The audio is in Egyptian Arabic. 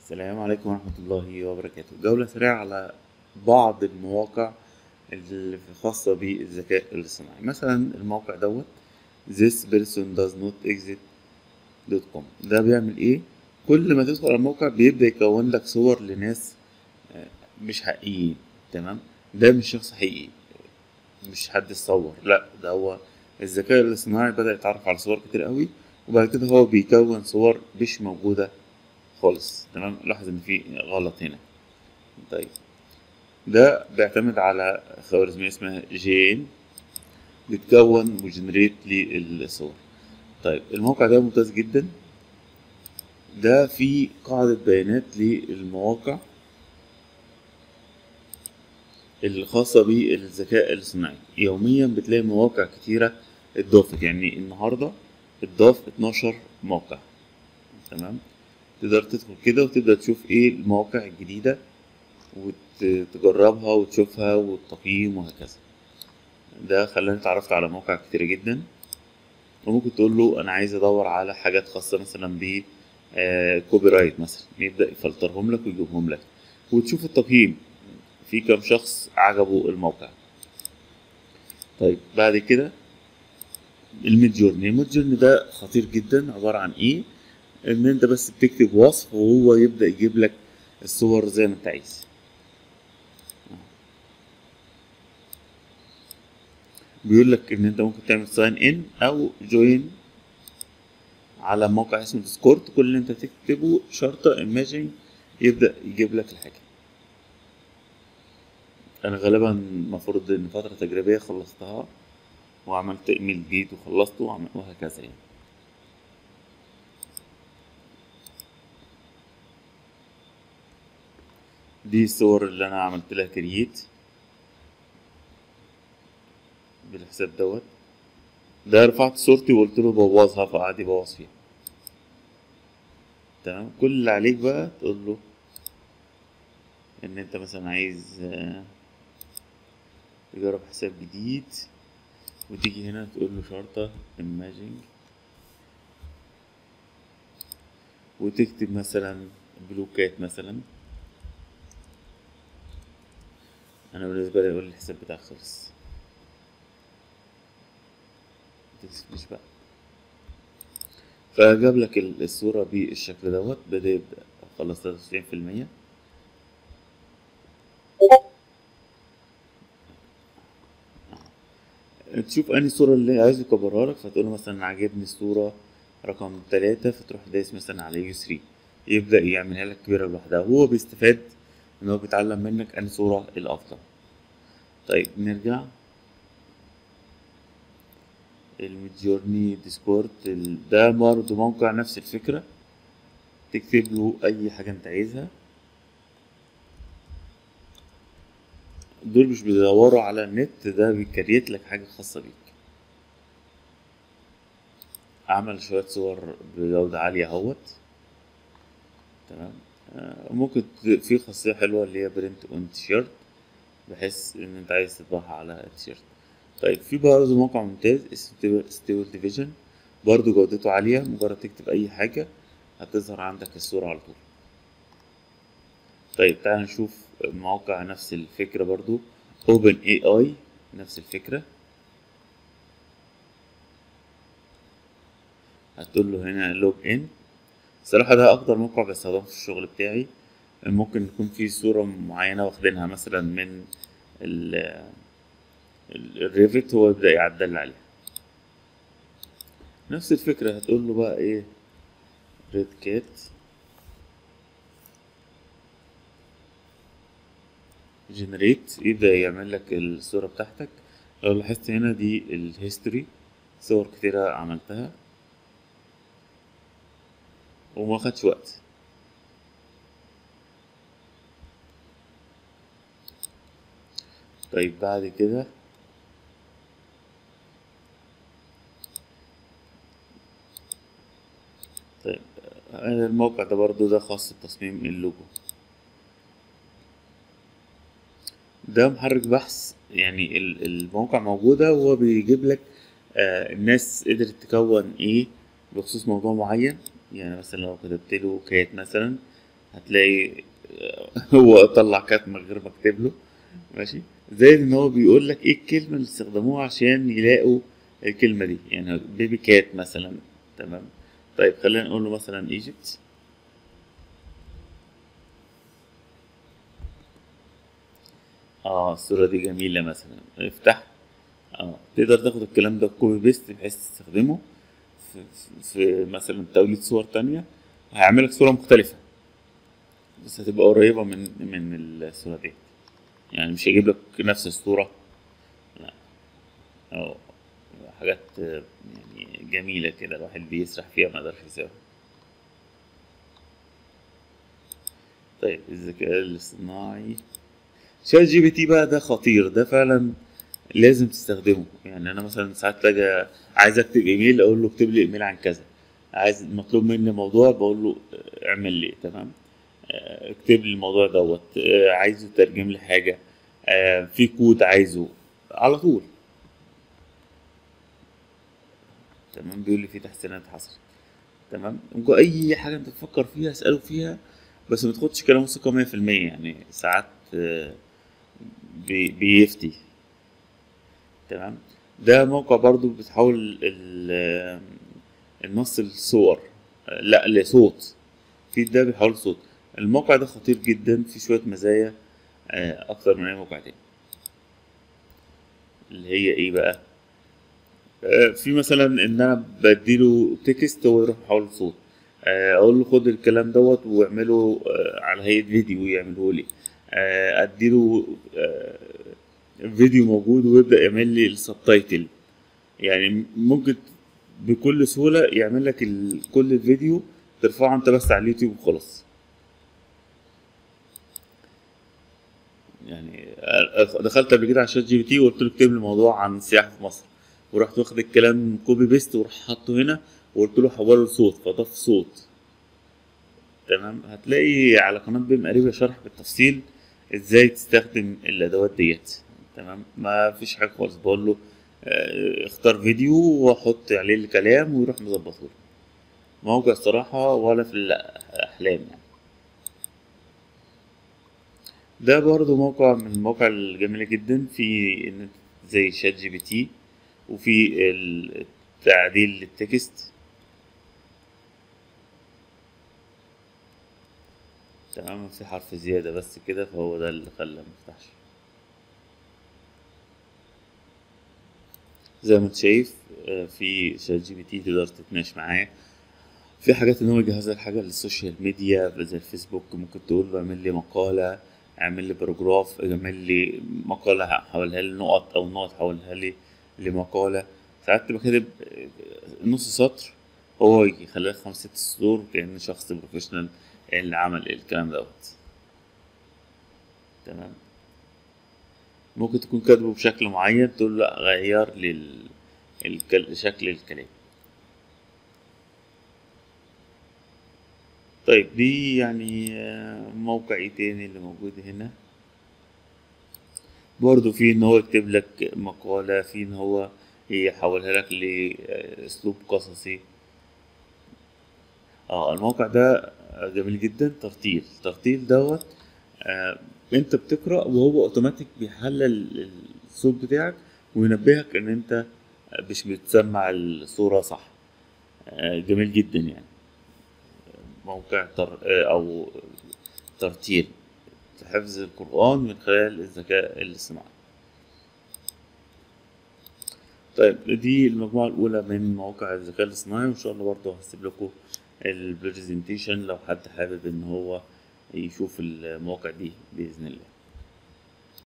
السلام عليكم ورحمة الله وبركاته جولة سريعة على بعض المواقع اللي خاصة بالذكاء الاصطناعي مثلا الموقع دوت this person does not exist دوت كوم ده بيعمل ايه كل ما تدخل على الموقع بيبدأ يكون لك صور لناس آه، مش حقيقيين تمام ده مش شخص حقيقي مش حد اتصور لا ده هو الذكاء الاصطناعي بدأ يتعرف على صور كتير قوي وبعد كده هو بيكون صور مش موجودة خالص تمام لاحظ ان في غلط هنا طيب ده بيعتمد على خوارزمية اسمها جين بتكون وجنريت للصور طيب الموقع ده ممتاز جدا ده في قاعدة بيانات للمواقع الخاصة بالذكاء الاصطناعي يوميا بتلاقي مواقع كتيرة اتضافت يعني النهاردة اتضاف 12 موقع تمام تقدر تدخل كده وتبدأ تشوف ايه المواقع الجديدة وتجربها وتشوفها والتقييم وهكذا ده خلاني اتعرفت على مواقع كتيرة جدا وممكن تقول له انا عايز ادور على حاجات خاصة مثلا ب كوبي رايت مثلا يبدأ يفلترهم لك ويجيبهم لك وتشوف التقييم في كام شخص عجبه الموقع طيب بعد كده الميد جورني الميد جورني ده خطير جدا عبارة عن ايه ان انت بس بتكتب وصف وهو يبدأ يجيب لك الصور زي ما انت عايز بيقول لك ان انت ممكن تعمل ساين ان او جوين على موقع اسمه ديسكورد كل اللي انت تكتبه شرطة ايماجين يبدأ يجيب لك الحاجة انا غالبا المفروض ان فترة تجريبية خلصتها وعملت ايميل جديد وخلصته وعمل- وهكذا يعني دي الصور اللي انا عملت لها كرييت بالحساب دوت ده رفعت صورتي وقلت له بوظها فقعد يبوظ فيها تمام كل اللي عليك بقى تقول له ان انت مثلا عايز آه، تجرب حساب جديد وتيجي هنا تقول له شرطة imaging وتكتب مثلا بلوكات مثلا انا بالنسبة لي اقول الحساب بتاعك خلص متكسفنيش بقى فجاب لك ال- الصورة بالشكل دوت بدأ يبدأ خلص تلاتة وتسعين في المية تشوف انهي صورة اللي عايز يكبرها لك فتقول له مثلا عاجبني الصورة رقم تلاتة فتروح دايس مثلا على يو 3 يبدأ يعملها لك كبيرة لوحدها هو بيستفاد ان هو بيتعلم منك انهي صورة الافضل طيب نرجع الميدجورني ديسكورد ال- ده برضه موقع نفس الفكرة تكتب له اي حاجة انت عايزها دول مش بيدوروا على النت ده بيكريت لك حاجة خاصة بيك عمل شوية صور بجودة عالية اهوت تمام آه، ممكن ت- في خاصية حلوة اللي هي برنت اون تيشيرت بحيث ان انت عايز تطبعها على التيشيرت طيب في برضه موقع ممتاز اسمه ستيبل ديفيجن برضه جودته عالية مجرد تكتب اي حاجة هتظهر عندك الصورة على طول طيب تعال نشوف موقع نفس الفكرة برضو اوبن اي اي نفس الفكرة هتقول له هنا لوج ان صراحة ده أكتر موقع بستخدمه في الشغل بتاعي ممكن يكون في صورة معينة واخدينها مثلا من ال ال- الريفت هو يبدأ يعدل عليها نفس الفكرة هتقول له بقى ايه ريد كات جنريت يبدأ يعمل لك الصورة بتاعتك لو لاحظت هنا دي الهيستوري صور كتيرة عملتها وما خدش وقت طيب بعد كده طيب آه، الموقع ده برضو ده خاص بتصميم اللوجو ده محرك بحث يعني ال- الموقع موجودة وهو بيجيب لك آه، الناس قدرت تكون ايه بخصوص موضوع معين يعني مثلا لو كتبت له كات مثلا هتلاقي آه، هو طلع كات من غير ما اكتب له ماشي زائد ان هو بيقول لك ايه الكلمه اللي استخدموها عشان يلاقوا الكلمه دي يعني بيبي كات مثلا تمام طيب خلينا نقول له مثلا ايجيبت اه الصورة دي جميلة مثلا افتح اه تقدر تاخد الكلام ده كوبي بيست بحيث تستخدمه في, في, في مثلا توليد صور تانية هيعمل لك صورة مختلفة بس هتبقى قريبة من من الصورة دي يعني مش هيجيب لك نفس الصورة لا اه حاجات آه، يعني جميلة كده الواحد بيسرح فيها ما يقدرش يسيبها طيب الذكاء الاصطناعي شات جي بي تي بقى ده خطير ده فعلا لازم تستخدمه يعني انا مثلا ساعات باجي عايز اكتب ايميل اقول له اكتب لي ايميل عن كذا عايز مطلوب مني موضوع بقول له آه، اعمل لي تمام آه، اكتب لي الموضوع دوت آه، عايزه ترجم لي حاجه آه، في كود عايزه على طول تمام بيقول لي في تحسينات حصلت تمام ممكن اي حاجه انت تفكر فيها اساله فيها بس ما تاخدش كلامه ثقه 100% يعني ساعات آه، بي- بيفتي تمام ده موقع برضو بتحول ال- النص لصور لا لصوت في ده بيحول صوت الموقع ده خطير جدا في شوية مزايا آه، أكتر من أي موقع تاني اللي هي إيه بقى آه، في مثلا إن أنا بديله تكست هو يروح يحول صوت آه، أقول له خد الكلام دوت واعمله آه، على هيئة فيديو يعمله لي آه، أديله آه، فيديو موجود ويبدأ يعمل لي السبتايتل يعني ممكن بكل سهولة يعمل لك ال- كل الفيديو ترفعه انت بس على اليوتيوب وخلاص يعني أ- دخلت قبل كده على شات جي بي تي وقلت له اكتب لي موضوع عن السياحة في مصر ورحت واخد الكلام كوبي بيست وراح حاطه هنا وقلت له حوله لصوت فضاف صوت تمام هتلاقي على قناة بيم قريبة شرح بالتفصيل ازاي تستخدم الادوات ديت تمام ما فيش حاجة خالص بقول له آه، اختار فيديو واحط عليه الكلام ويروح مظبطه لي. موقع الصراحة ولا في الأحلام يعني ده برضو موقع من المواقع الجميلة جدا في إن زي شات جي بي تي وفي التعديل للتكست تمام في حرف زيادة بس كده فهو ده اللي خلاه مفتحش زي ما انت شايف آه، في شات جي بي تي تقدر تتناقش معاه في حاجات ان هو يجهز لك حاجه للسوشيال ميديا زي الفيسبوك ممكن تقول له اعمل لي مقاله اعمل لي باراجراف اعمل لي مقاله حولها لي نقط او نقط حولها لي لمقاله ساعات تبقى كاتب آه، نص سطر هو يخليها خمس ست سطور كأن شخص بروفيشنال اللي عمل الكلام دوت تمام ممكن تكون كاتبه بشكل معين تقول له لا غير لي ال- الكل- شكل الكلام طيب دي يعني آه، موقع ايه تاني اللي موجود هنا برضو في ان هو يكتب لك مقالة في ان هو يحولها لك لاسلوب قصصي اه الموقع ده جميل جدا ترتيل ترتيل دوت آه انت بتقرا وهو اوتوماتيك بيحلل الصوت بتاعك وينبهك ان انت مش بتسمع الصوره صح آه جميل جدا يعني موقع تر آه او ترتيل حفظ القرآن من خلال الذكاء الاصطناعي طيب دي المجموعة الأولى من مواقع الذكاء الاصطناعي وإن شاء الله برضه هسيب لكم البرزنتيشن لو حد حابب إن هو يشوف المواقع دي بإذن الله